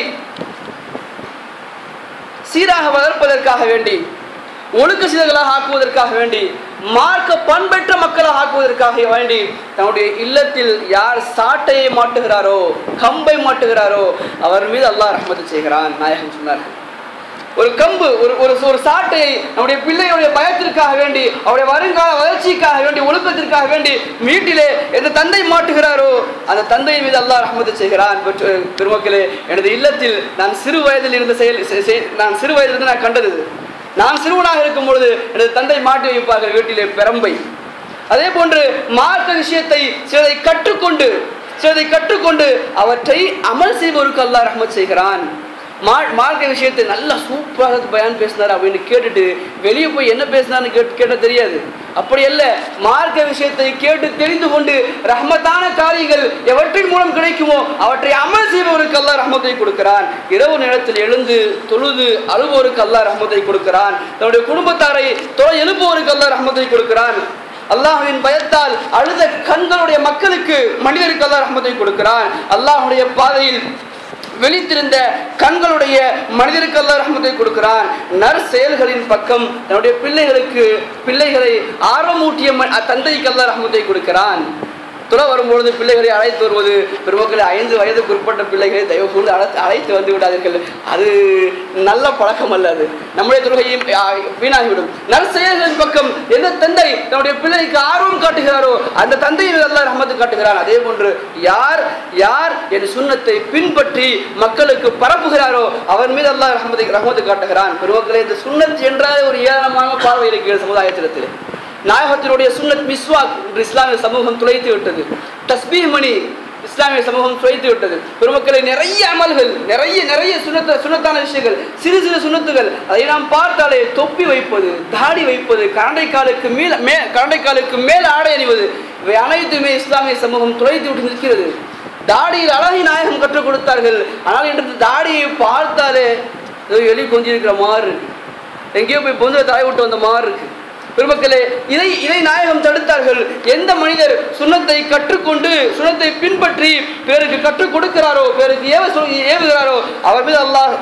சீராக வளர்ப்பதற்காக வேண்டி ஒழுக்க சீதர்களாக ஆக்குவதற்காக வேண்டி மார்க்க பண்பெற்ற மக்களாக ஆக்குவதற்காக வேண்டி தன்னுடைய இல்லத்தில் யார் சாட்டையை மாட்டுகிறாரோ கம்பை மாட்டுகிறாரோ அவர் மீது அல்லாஹ் ரஹ்மத்து செய்கிறான் நாயகம் சொன்னார்கள் ஒரு கம்பு ஒரு ஒரு ஒரு சாட்டை நம்முடைய பிள்ளையுடைய பயத்திற்காக வேண்டி அவருடைய வருங்கால வளர்ச்சிக்காக வேண்டி ஒழுக்கத்திற்காக வேண்டி வீட்டிலே எந்த தந்தை மாட்டுகிறாரோ அந்த தந்தையின் மீது அல்லாஹ் ரஹமத்து செய்கிறான் பெற்று- பெருமக்களே எனது இல்லத்தில் நான் சிறு வயதில் இருந்த செயல் செ- செ- நான் சிறு வயதிலிருந்து நான் கண்டது இது. நான் சிறுவனாக இருக்கும் பொழுது எனது தந்தை மாட்டி வைப்பார்கள் வீட்டிலே பெரம்பை அதே போன்று மார்க்க விஷயத்தை சிலதை கற்றுக்கொண்டு சிலதை கற்றுக்கொண்டு அவற்றை அமல் செய்பவருக்கு அல்லாஹ் ரஹ்மத் செய்கிறான் மா மார்க்க விஷயத்தை நல்லா சூப்பராக பயான் பேசினார் அப்படின்னு கேட்டுட்டு வெளியே போய் என்ன பேசினார்னு கேட்டு கேட்ட தெரியாது அப்படி அல்ல மார்க்க விஷயத்தை கேட்டு தெரிந்து கொண்டு ரஹ்மத்தான காரியங்கள் எவற்றின் மூலம் கிடைக்குமோ அவற்றை அமல் செய்பவருக்கு அல்லாஹ் ரஹ்மத்தை கொடுக்கிறான் இரவு நேரத்தில் எழுந்து தொழுது அழுபவருக்கு அல்லாஹ் ரஹ்மத்தை கொடுக்கிறான் தன்னுடைய குடும்பத்தாரை தொலை எழுப்புவருக்கு அல்லாஹ் ரஹ்மத்தை கொடுக்கிறான் அல்லாஹ்வின் பயத்தால் அழுத கண்களுடைய மக்களுக்கு மனிதருக்கு அல்லாஹ் ரஹ்மத்தை கொடுக்கிறான் அல்லாஹ்வுடைய பாதையில் வெளித்திருந்த கண்களுடைய மனிதருக்கு அல்லாஹ் ரஹ்மத்தை கொடுக்கிறான் நர் செயல்களின் பக்கம் தன்னுடைய பிள்ளைகளுக்கு பிள்ளைகளை ஆர்வமூட்டிய ம- தந்தைக்கு அல்லாஹ் ரஹ்மத்தை கொடுக்கிறான் துறை வரும்பொழுது பிள்ளைகளை அழைத்து வருவது பெருமக்களை ஐந்து வயதுக்கு உட்பட்ட பிள்ளைகளை தயவு கூர்ந்து அழைத்து அழைத்து வந்து விடாதீர்கள் அது நல்ல பழக்கம் அல்ல அது நம்முடைய தொழுகையும் ஆ, வீணாகிவிடும் நற்செயல்களின் பக்கம் எந்த தந்தை தன்னுடைய பிள்ளைக்கு ஆர்வம் காட்டுகிறாரோ அந்த தந்தையை அல்லாஹ் ரஹமத்து காட்டுகிறான் அதே போன்று யார் யார் என் சுண்ணத்தை பின்பற்றி மக்களுக்கு பரப்புகிறாரோ அவர் மீது அல்லாஹ் ரஹமத்தை ரஹமத்து காட்டுகிறான் பெருமக்களே இந்த சுண்ணத் என்றாலே ஒரு ஏளனமான பார்வை இருக்கிறது சமுதாயத்திடத்தில் நாயகத்தினுடைய சுன்னத் மிஸ்வாக் என்று இஸ்லாமிய சமூகம் துளைத்து விட்டது தஸ்பீஹ் மணி இஸ்லாமிய சமூகம் துளைத்து விட்டது பெருமக்களை நிறைய அமல்கள் நிறைய நிறைய சுனத்த சுனத்தான விஷயங்கள் சிறு சிறு சுனத்துகள் அதை நாம் பார்த்தாலே தொப்பி வைப்பது தாடி வைப்பது கரண்டைக்காலுக்கு மேல் மே கரண்டைக்காலுக்கு மேல் ஆடை அணிவது இவை அனைத்துமே இஸ்லாமிய சமூகம் துளைத்து விட்டு நிற்கிறது தாடியில் அழகை நாயகம் கற்றுக் கொடுத்தார்கள் ஆனால் இன்று இந்த தாடியை பார்த்தாலே ஏதோ எலி கொஞ்சிருக்கிற மாதிரி இருக்கு எங்கேயோ போய் பொந்து தலை விட்டு வந்த மாதிரி இருக்கு பெருமக்களே இதை இதை நாயகம் தடுத்தார்கள் எந்த மனிதர் சுண்ணத்தை கற்றுக்கொண்டு சுண்ணத்தை பின்பற்றி பிறருக்கு கற்றுக் கொடுக்கிறாரோ பிறருக்கு ஏவ சொல் ஏவுகிறாரோ அவர் மீது அல்லாஹ்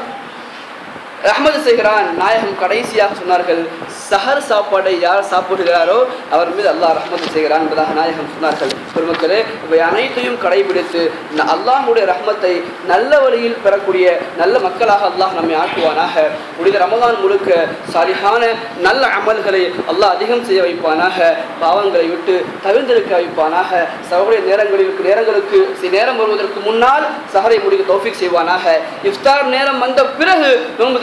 ரஹ்மத் செய்கிறான் நாயகம் கடைசியாக சொன்னார்கள் சஹர் சாப்பாடை யார் சாப்பிடுகிறாரோ அவர் மீது அல்லாஹ் ரஹ்மத் செய்கிறான் என்பதாக நாயகம் சொன்னார்கள் பெருமக்களே இவை அனைத்தையும் கடைபிடித்து ந- அல்லாஹ்வுடைய ரஹ்மத்தை நல்ல வழியில் பெறக்கூடிய நல்ல மக்களாக அல்லாஹ் நம்மை ஆக்குவானாக முடிந்த ரமதான் முழுக்க சாலிஹான நல்ல அமல்களை அல்லாஹ் அதிகம் செய்ய வைப்பானாக பாவங்களை விட்டு தவிர்ந்திருக்க வைப்பானாக சகோடைய நேரங்களில் நேரங்களுக்கு சி- நேரம் வருவதற்கு முன்னால் சஹரை முடிக்க தௌஃபிக் செய்வானாக இஃப்தார் நேரம் வந்த பிறகு நோன்பு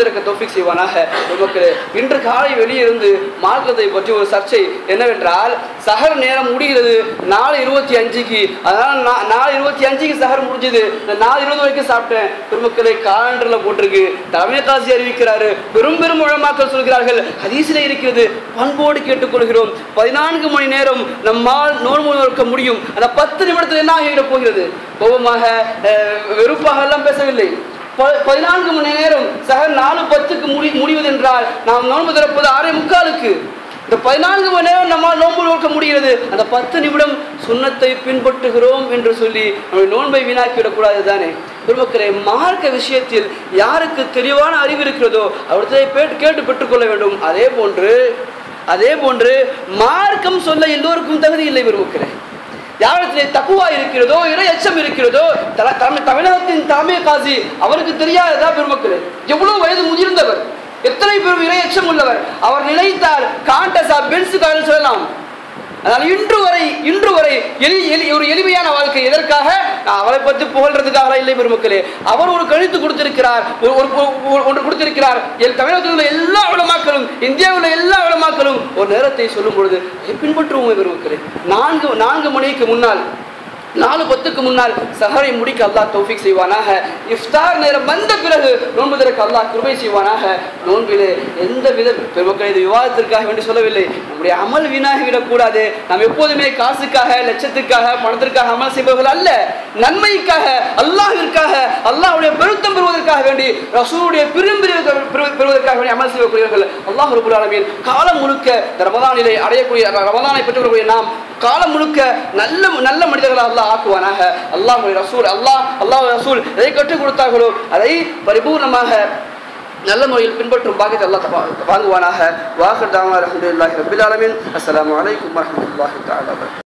திறக்க தோஃபிக் செய்வானாக நமக்கு இன்று காலை வெளியிருந்து மார்க்கத்தை பற்றி ஒரு சர்ச்சை என்னவென்றால் சஹர் நேரம் முடிகிறது நாலு இருபத்தி அஞ்சுக்கு அதனால நா- நாலு இருபத்தி அஞ்சுக்கு சஹர் முடிஞ்சது நான் நாலு இருபது வரைக்கும் சாப்பிட்டேன் பெருமக்களை காலண்டர்ல போட்டிருக்கு தலைமை காசி அறிவிக்கிறாரு பெரும் பெரும் உழமாக்கள் சொல்கிறார்கள் ஹதீஸிலே இருக்கிறது பண்போடு கேட்டுக்கொள்கிறோம் பதினான்கு மணி நேரம் நம்மால் நோன்பு நோக்க முடியும் அந்த பத்து நிமிடத்தில் என்ன ஆகிவிட போகிறது கோபமாக அஹ், வெறுப்பாக எல்லாம் பேசவில்லை ப- பதினான்கு மணி நேரம் சக நாலு பத்துக்கு முடி முடிவதென்றால் நாம் நோன்பு திறப்பது ஆறே முக்காலுக்கு இந்த பதினான்கு மணி நேரம் நம்மால் நோன்பு நோக்க முடிகிறது அந்த பத்து நிமிடம் சுண்ணத்தை பின்பற்றுகிறோம் என்று சொல்லி நம்முடைய நோன்பை வீணாக்கிவிடக்கூடாது தானே பெருமக்களே மார்க்க விஷயத்தில் யாருக்கு தெளிவான அறிவு இருக்கிறதோ அவர்களை பேட்டு கேட்டு பெற்றுக்கொள்ள வேண்டும் அதே போன்று அதே போன்று மார்க்கம் சொல்ல எல்லோருக்கும் தகுதி இல்லை பெருமக்களே யாரிடத்திலே தக்குவா இருக்கிறதோ இறை எச்சம் இருக்கிறதோ தல- தமிழ் தமிழகத்தின் தலைமை காசி அவருக்கு தெரியாததா பெருமக்களே எவ்வளவு வயது முதிர்ந்தவர் எத்தனை பேரும் இறை எச்சம் உள்ளவர் அவர் நினைத்தால் காண்டசா பென்ஸ் காரில் சொல்லலாம் அதனால் இன்று வரை இன்று வரை எளி எளி ஒரு எளிமையான வாழ்க்கை எதற்காக நான் அவரை பற்றி புகழ்றதுக்காக இல்லை பெருமக்களே அவர் ஒரு கணித்து கொடுத்திருக்கிறார் ஒரு ஒரு- ஒரு- ஒன்று கொடுத்திருக்கிறார் எல் தமிழகத்தில் உள்ள எல்லா உலமாக்களும் இந்தியாவில் உள்ள எல்லா உலமாக்களும் ஒரு நேரத்தை சொல்லும் பொழுது அதை பின்பற்றுவோம் பெருமக்களே நான்கு நான்கு மணிக்கு முன்னால் நாலு பத்துக்கு முன்னால் சஹரை முடிக்க அல்லாஹ் தௌஃபிக் செய்வானாக இஃப்தார் நேரம் வந்த பிறகு நோன்பு திறக்க அல்லாஹ் கிருபை செய்வானாக நோன்பிலே எந்த வித பெருமக்கள் இது விவாதத்திற்காக வேண்டி சொல்லவில்லை நம்முடைய அமல் வீணாகி விடக்கூடாது நாம் எப்போதுமே காசுக்காக லட்சத்துக்காக பணத்திற்காக அமல் செய்பவர்கள் அல்ல நன்மைக்காக அல்லாஹிற்காக அல்லாஹ்வுடைய பெருத்தம் பெறுவதற்காக வேண்டி ரசூலுடைய விரும்பி பெறுவதற்காக வேண்டி அமல் செய்யக்கூடியவர்கள் அல்லாஹ் ரபுல் ஆலமீன் காலம் முழுக்க இந்த ரமதானிலே அடையக்கூடிய ரமதானை பெற்றுக்கூடிய நாம் காலம் முழுக்க நல்ல நல்ல மனிதர்களாக அல்லாஹ் ஆக்குவானாக அல்லாஹ் ரசூல் அல்லாஹ் அல்லாஹ் ரசூல் எதை கற்றுக் கொடுத்தார்களோ அதை பரிபூர்ணமாக நல்ல முறையில் பின்பற்றும் பாக்கியத்தை அல்லாஹ் தபா- வாங்குவானாக வாஹர் தாமா அலமதுல்லாஹி ரபில் ஆலமின் அஸ்ஸலாமு அலைக்கும் வரஹ்மத்துல்லாஹி தஆலா வபரகாத்துஹு